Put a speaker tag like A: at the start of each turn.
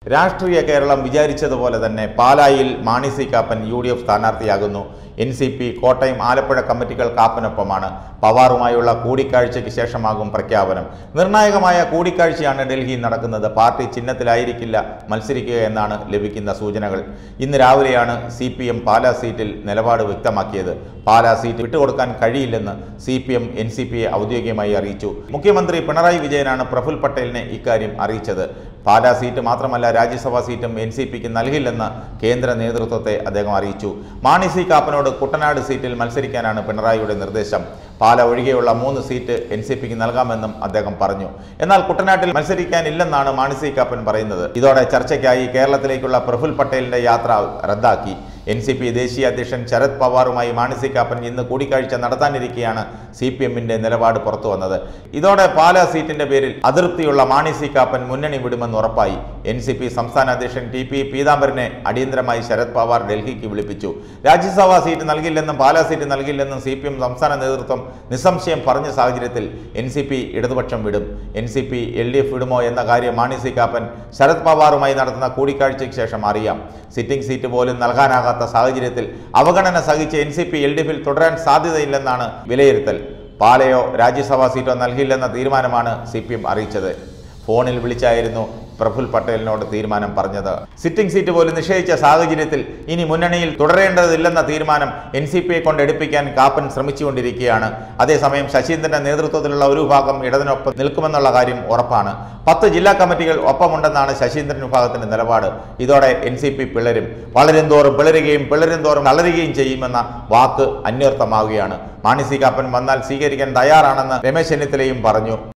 A: രാഷ്ട്രീയ കേരളം വിചാരിച്ചതുപോലെ തന്നെ പാലായിൽ Mani C Kappan U D F സ്ഥാനാർത്ഥിയാകുന്നു N C P Kottayam Alappuzha കമ്മിറ്റികൾ കാപ്പനൊപ്പമാണ് പവാറുമായുള്ള കൂടിക്കാഴ്ചയ്ക്ക് ശേഷമാകും പ്രഖ്യാപനം നിർണായകമായ കൂടിക്കാഴ്ചയാണ് ഡൽഹിയിൽ നടക്കുന്നത് പാർട്ടി ചിഹ്നത്തിലായിരിക്കില്ല മത്സരിക്കുക എന്നാണ് ലഭിക്കുന്ന സൂചനകൾ ഇന്ന് രാവിലെയാണ് സി പി എം പാലാ സീറ്റിൽ നിലപാട് വ്യക്തമാക്കിയത് പാലാ സീറ്റ് വിട്ടുകൊടുക്കാൻ കഴിയില്ലെന്ന് C P M N C പിയെ ഔദ്യോഗികമായി അറിയിച്ചു മുഖ്യമന്ത്രി പിണറായി വിജയനാണ് പ്രഫുൽ പട്ടേലിനെ ഇക്കാര്യം അറിയിച്ചത് പാലാ സീറ്റ് മാത്രമല്ല രാജ്യസഭാ സീറ്റും എൻ സി പിക്ക് നൽകില്ലെന്ന് കേന്ദ്ര നേതൃത്വത്തെ അദ്ദേഹം അറിയിച്ചു മാണി സി കാപ്പനോട് കുട്ടനാട് സീറ്റിൽ മത്സരിക്കാനാണ് പിണറായിയുടെ നിർദ്ദേശം പാല ഒഴികെയുള്ള മൂന്ന് സീറ്റ് എൻ സി പിക്ക് നൽകാമെന്നും അദ്ദേഹം പറഞ്ഞു എന്നാൽ കുട്ടനാട്ടിൽ മത്സരിക്കാനില്ലെന്നാണ് മാണി സി കാപ്പൻ പറയുന്നത് ഇതോടെ ചർച്ചയ്ക്കായി കേരളത്തിലേക്കുള്ള പ്രഫുൽ പട്ടേലിന്റെ യാത്ര റദ്ദാക്കി എൻ സി പി ദേശീയ അധ്യക്ഷൻ ശരത് പവാറുമായി മാണി സി കാപ്പൻ ഇന്ന് കൂടിക്കാഴ്ച നടത്താനിരിക്കെയാണ് സി പി എമ്മിന്റെ നിലപാട് പുറത്തു വന്നത് ഇതോടെ പാലാ സീറ്റിന്റെ പേരിൽ അതിർത്തിയുള്ള മാണി സി കാപ്പൻ മുന്നണി വിടുമെന്ന് ഉറപ്പായി എൻ സി പി സംസ്ഥാന അധ്യക്ഷൻ ടി പി പീതാംബരനെ അടിയന്തരമായി ശരത് പവാർ ഡൽഹിക്ക് വിളിപ്പിച്ചു രാജ്യസഭാ സീറ്റ് നൽകില്ലെന്നും പാലാ സീറ്റ് നൽകില്ലെന്നും സി പി എം സംസ്ഥാന നേതൃത്വം നിസ്സംശയം പറഞ്ഞ സാഹചര്യത്തിൽ എൻ സി പി ഇടതുപക്ഷം വിടും N C P L D F വിടുമോ എന്ന കാര്യം മാണി സി കാപ്പൻ ശരത് പവാറുമായി നടത്തുന്ന കൂടിക്കാഴ്ചയ്ക്ക് ശേഷം അറിയാം സിറ്റിംഗ് സീറ്റ് പോലും നൽകാനാകാത്ത സാഹചര്യത്തിൽ അവഗണന സഹിച്ച് N C P L D എഫിൽ തുടരാൻ സാധ്യതയില്ലെന്നാണ് വിലയിരുത്തൽ പാലയോ രാജ്യസഭാ സീറ്റോ നൽകില്ലെന്ന തീരുമാനമാണ് സി പി എം അറിയിച്ചത് ഫോണിൽ വിളിച്ചായിരുന്നു പ്രഫുൽ പട്ടേലിനോട് തീരുമാനം പറഞ്ഞത് സിറ്റിംഗ് സീറ്റ് പോലും നിഷേധിച്ച സാഹചര്യത്തിൽ ഇനി മുന്നണിയിൽ തുടരേണ്ടതില്ലെന്ന തീരുമാനം എൻ സി പിയെ കൊണ്ട് എടുപ്പിക്കാൻ കാപ്പൻ ശ്രമിച്ചുകൊണ്ടിരിക്കുകയാണ് അതേസമയം ശശീന്ദ്രന്റെ നേതൃത്വത്തിലുള്ള ഒരു വിഭാഗം ഇടതിനൊപ്പം നിൽക്കുമെന്നുള്ള കാര്യം ഉറപ്പാണ് പത്ത് ജില്ലാ കമ്മിറ്റികൾ ഒപ്പമുണ്ടെന്നാണ് ശശീന്ദ്രൻ വിഭാഗത്തിന്റെ നിലപാട് ഇതോടെ എൻ സി പി പിളരും വളരും തോറും പിളരുകയും പിളരും തോറും തളരുകയും ചെയ്യുമെന്ന വാക്ക് അന്വർത്ഥമാവുകയാണ് മാണി സി കാപ്പൻ വന്നാൽ സ്വീകരിക്കാൻ തയ്യാറാണെന്ന് രമേശ് ചെന്നിത്തലയും പറഞ്ഞു